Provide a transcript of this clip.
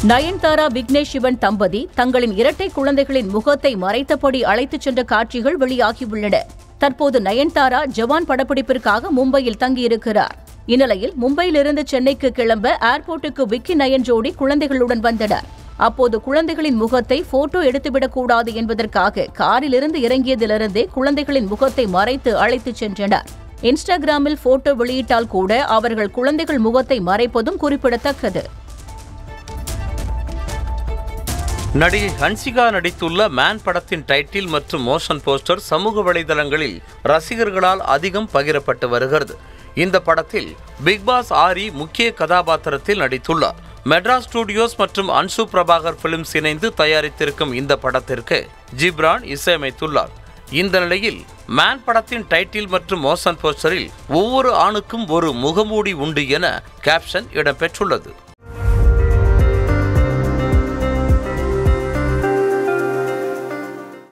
நயன்தாரா விக்னேஷ் சிவன் தம்பதி தங்களின் இரட்டை குழந்தைகளின் முகத்தை மறைத்தபடி அழைத்துச் சென்ற காட்சிகள் வெளியாகியுள்ளன தற்போது நயன்தாரா ஜவான் படப்பிடிப்பிற்காக மும்பையில் தங்கியிருக்கிறார் இந்நிலையில் மும்பையிலிருந்து சென்னைக்கு கிளம்ப ஏர்போர்ட்டுக்கு விக்கி நயன் ஜோடி குழந்தைகளுடன் வந்தனர் அப்போது குழந்தைகளின் முகத்தை போட்டோ எடுத்துவிடக் கூடாது என்பதற்காக காரிலிருந்து இறங்கியதிலிருந்தே குழந்தைகளின் முகத்தை மறைத்து அழைத்துச் சென்றனர் இன்ஸ்டாகிராமில் போட்டோ வெளியிட்டால் கூட அவர்கள் குழந்தைகள் முகத்தை மறைப்பதும் குறிப்பிடத்தக்கது நடிகை ஹன்சிகா நடித்துள்ள மேன் படத்தின் டைட்டில் மற்றும் மோஷன் போஸ்டர் சமூக வலைதளங்களில் ரசிகர்களால் அதிகம் பகிரப்பட்டு வருகிறது இந்த படத்தில் பிக் பாஸ் ஆரி முக்கிய கதாபாத்திரத்தில் நடித்துள்ளார் மெட்ராஸ் ஸ்டுடியோஸ் மற்றும் அன்சு பிரபாகர் பிலிம்ஸ் இணைந்து தயாரித்திருக்கும் இந்த படத்திற்கு ஜிப்ரான் இசையமைத்துள்ளார் இந்த நிலையில் மேன் படத்தின் டைட்டில் மற்றும் மோஷன் போஸ்டரில் ஒவ்வொரு ஆணுக்கும் ஒரு முகமூடி உண்டு என கேப்ஷன் இடம்பெற்றுள்ளது